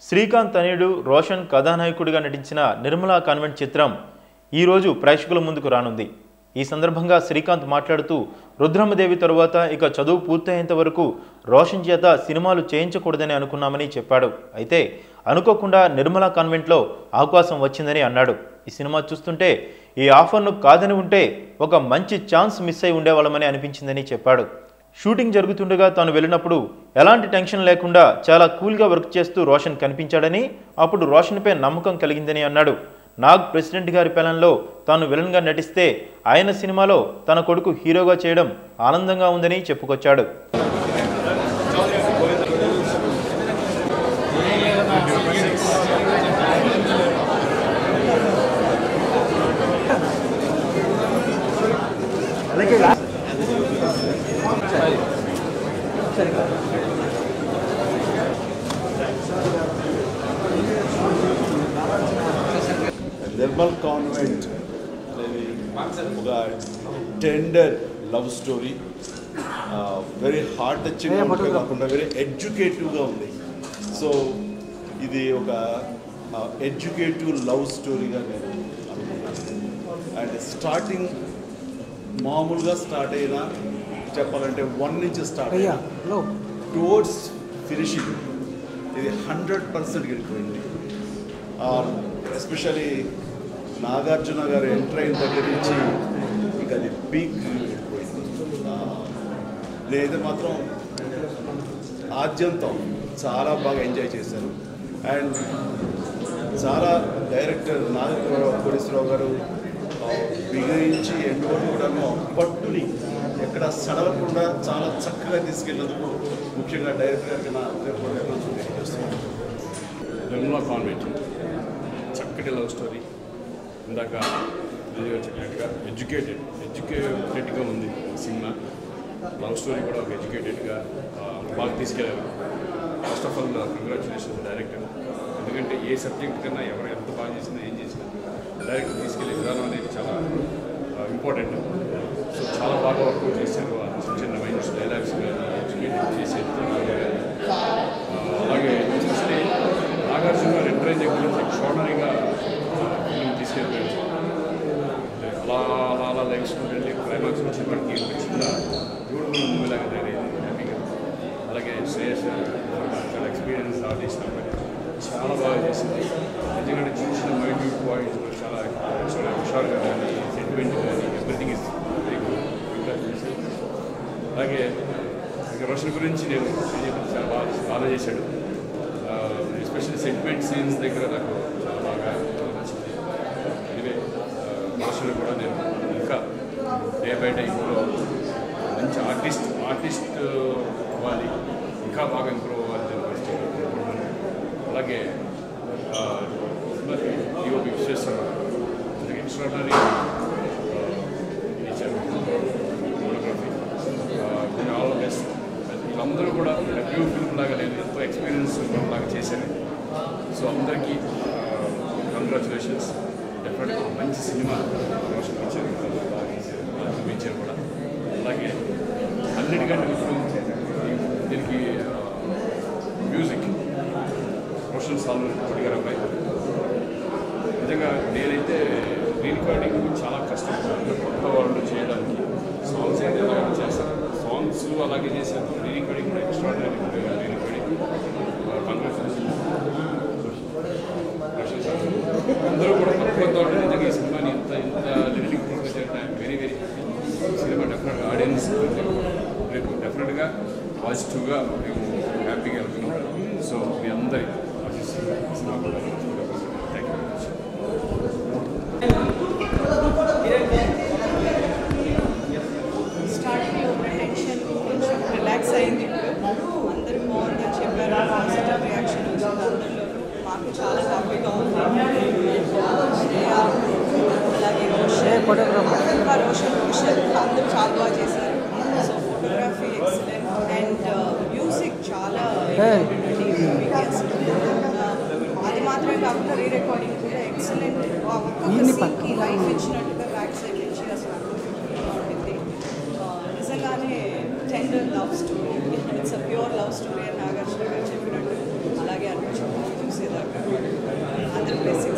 శ్రీకాంత్ తనయుడు రోషన్ కథానాయకుడిగా నటించిన నిర్మలా కాన్వెంట్ చిత్రం ఈరోజు ప్రేక్షకుల ముందుకు రానుంది ఈ సందర్భంగా శ్రీకాంత్ మాట్లాడుతూ రుద్రమ్మదేవి తరువాత ఇక చదువు పూర్తయ్యేంత వరకు రోషన్ చేత సినిమాలు చేయించకూడదని అనుకున్నామని చెప్పాడు అయితే అనుకోకుండా నిర్మలా కాన్వెంట్లో అవకాశం వచ్చిందని అన్నాడు ఈ సినిమా చూస్తుంటే ఈ ఆఫర్ను కాదని ఉంటే ఒక మంచి ఛాన్స్ మిస్ అయి ఉండేవాళ్ళమని అనిపించిందని చెప్పాడు షూటింగ్ జరుగుతుండగా తాను వెళ్ళినప్పుడు ఎలాంటి టెన్షన్ లేకుండా చాలా కూల్గా వర్క్ చేస్తూ రోషన్ కనిపించాడని అప్పుడు రోషన్పై నమ్మకం కలిగిందని అన్నాడు నాగ్ ప్రెసిడెంట్ గారి పిల్లల్లో తాను విలన్గా నటిస్తే ఆయన సినిమాలో తన కొడుకు హీరోగా చేయడం ఆనందంగా ఉందని చెప్పుకొచ్చాడు నిర్మల్ కాన్వెంట్ అనేది ఒక tender love story very heart touching ఉంటే కాకుండా వెరీ ఎడ్యుకేటివ్గా ఉంది సో ఇది ఒక ఎడ్యుకేటివ్ లవ్ స్టోరీగా నేను అనుకుంటున్నాను అండ్ స్టార్టింగ్ మామూలుగా స్టార్ట్ అయినా చెప్పాలంటే వన్ నుంచి స్టార్ట్ అయినా టువర్డ్స్ ఫినిషింగ్ ఇది హండ్రెడ్ పర్సెంట్ వెళ్ళిపోయింది ఎస్పెషలీ నాగార్జున గారు ఎంటర్ అయిన దగ్గర నుంచి ఇక అది పీక్ వెళ్ళిపోయింది ఆ, నేనైతే మాత్రం ఆద్యంతం చాలా బాగా ఎంజాయ్ చేశాను అండ్ చాలా డైరెక్టర్ నాగేశ్వరరావు కోటేశ్వరరావు గారు బిగించి ఎండ్ వరకు కూడాను పట్టుని ఎక్కడ సడలకుండా చాలా చక్కగా తీసుకెళ్ళినందుకు ముఖ్యంగా డైరెక్టర్ గారికి నా హృదయపూర్వక తెలియజేస్తున్నాను నిర్మలా కాన్వెంట్ చక్కటి లవ్ స్టోరీ ఇందాక విజయ్ గారు చెప్పినట్టుగా ఎడ్యుకేటెడ్ ఎడ్యుకేటెడ్గా ఉంది సినిమా లవ్ స్టోరీ కూడా ఒక ఎడ్యుకేటెడ్గా బాగా తీసుకెళ్ళారు first of all congratulation director ఎందుకంటే ఏ సబ్జెక్ట్ కన్నా ఎవరు ఎంత బాగా చేసినా ఏం చేసినా డైరెక్టర్ తీసుకెళ్ళే విధానం అనేది చాలా ఇంపార్టెంట్ సో చాలా బాగా వర్క్ చేశారు ఆ చిన్న చిన్న మైండ్స్ డైలాగ్స్ కానీ ఎడ్యుకేటెడ్ చేసే విధానాలు కానీ ఆ, అలాగే ఎస్పెషలీ నాగార్జున గారు ఎంటర్ అయిన దగ్గర నుంచి ఎక్స్ట్రాడనరీగా ఫిల్మ్ తీసుకెళ్ళిపోయారు అలా అలా అలా లెగ్స్కుంటూ వెళ్ళి క్లైమాక్స్ వచ్చేప్పటికి ఒక చిన్న బ్యూటిఫుల్ మూవీ లాగా తయారైంది హ్యాపీగా అలాగే శ్రేయస్ చాలా ఎక్స్పీరియన్స్ ఆర్టిస్ట్ అబ్బాయి చాలా బాగా చేసింది ఎందుకంటే చిన్న చిన్న మైండ్ పాయింట్స్ చాలా చాలా హుషారుగా కానీ సెంటిమెంట్ కానీ ఎవ్రీథింగ్ ఇస్ వెరీ గుడ్ అలాగే ఇక రోషన్ గురించి నేను ఏం చెప్పను, చాలా బాగా బాగా చేశాడు ఎస్పెషల్లీ సెంటిమెంట్ సీన్స్ దగ్గర నాకు చాలా బాగా నచ్చింది ఎనివే రోషన్ కూడా నేను ఇంకా డే బై డే ఇంప్రూవ్ మంచి ఆర్టిస్ట్ ఆర్టిస్ట్ అవ్వాలి ఇంకా బాగా ఇంప్రూవ్ అవ్వాలి నేను ఫస్ట్ అనుకుంటున్నాను అలాగే ఆ, మరి ఈఓపి Vishweshwara extraordinary nature photography all best వీళ్ళందరూ కూడా రివ్యూ ఫిల్మ్ లాగా లేదు ఎంతో ఎక్స్పీరియన్స్ లాగా చేశారు సో అందరికీ కంగ్రాచులేషన్స్ డెఫినెట్గా ఒక మంచి సినిమా రోషన్ ఇచ్చారు బాగా తీశారు బాగా చూపించారు కూడా అలాగే అన్నిటికంటే ఇప్పుడు దీ- దీనికి మ్యూజిక్ రోషన్ సాల్వ్ గారు అబ్బాయి నిజంగా నేనైతే రీ రికార్డింగ్ చాలా కష్టం కొత్త వాళ్ళు చేయడానికి సాంగ్స్ అయితే అలాగే చేశారు సాంగ్స్ అలాగే చేశారు రీ రికార్డింగ్ కూడా ఎక్స్ట్రాడినరీ రీ రికార్డింగ్ కంగ్రాచులేషన్ అందరూ కూడా కొత్త కొత్త వాళ్ళు నిజంగా ఈ సినిమాని ఇంత ఇంత లిరిక్ ఇంప్రూవ్ చేయడం వెరీ వెరీ సినిమా డెఫినెట్గా ఆడియన్స్ రేపు డెఫినెట్గా పాజిటివ్గా మేము హ్యాపీగా వెళ్తున్నాం సో మీ అందరి థ్యాంక్ యూ వెరీ మచ్ స్టార్టింగ్లో ఉన్న టెన్షన్ కొంచెం రిలాక్స్ అయింది ఇప్పుడు అందరూ బాగుందని చెప్పారు పాజిటివ్ రియాక్షన్ వచ్చింది అందరిలో మాకు చాలా హ్యాపీగా ఉంది శ్రేయ, అలాగే రోషన్ ఇంకా రోషన్ రోషన్ అందరూ చాలా బాగా చేశారు so photography excellent and music చాలా important అండి ఈ మూవీకి అసలు. ఆ, అది మాత్రమే కాకుండా రీ రికార్డింగ్ కూడా ఎక్సలెంట్ ఒక్కొక్క లైఫ్ ఇచ్చినట్టుగా బ్యాక్ సైడ్ నుంచి అసలు అద్భుతంగా ఉండింది ఆ, నిజంగానే tender love story it's a pure love story అని నాగార్జున గారు చెప్పినట్టు అలాగే అనిపించింది చూసి బ్లెస్ యూ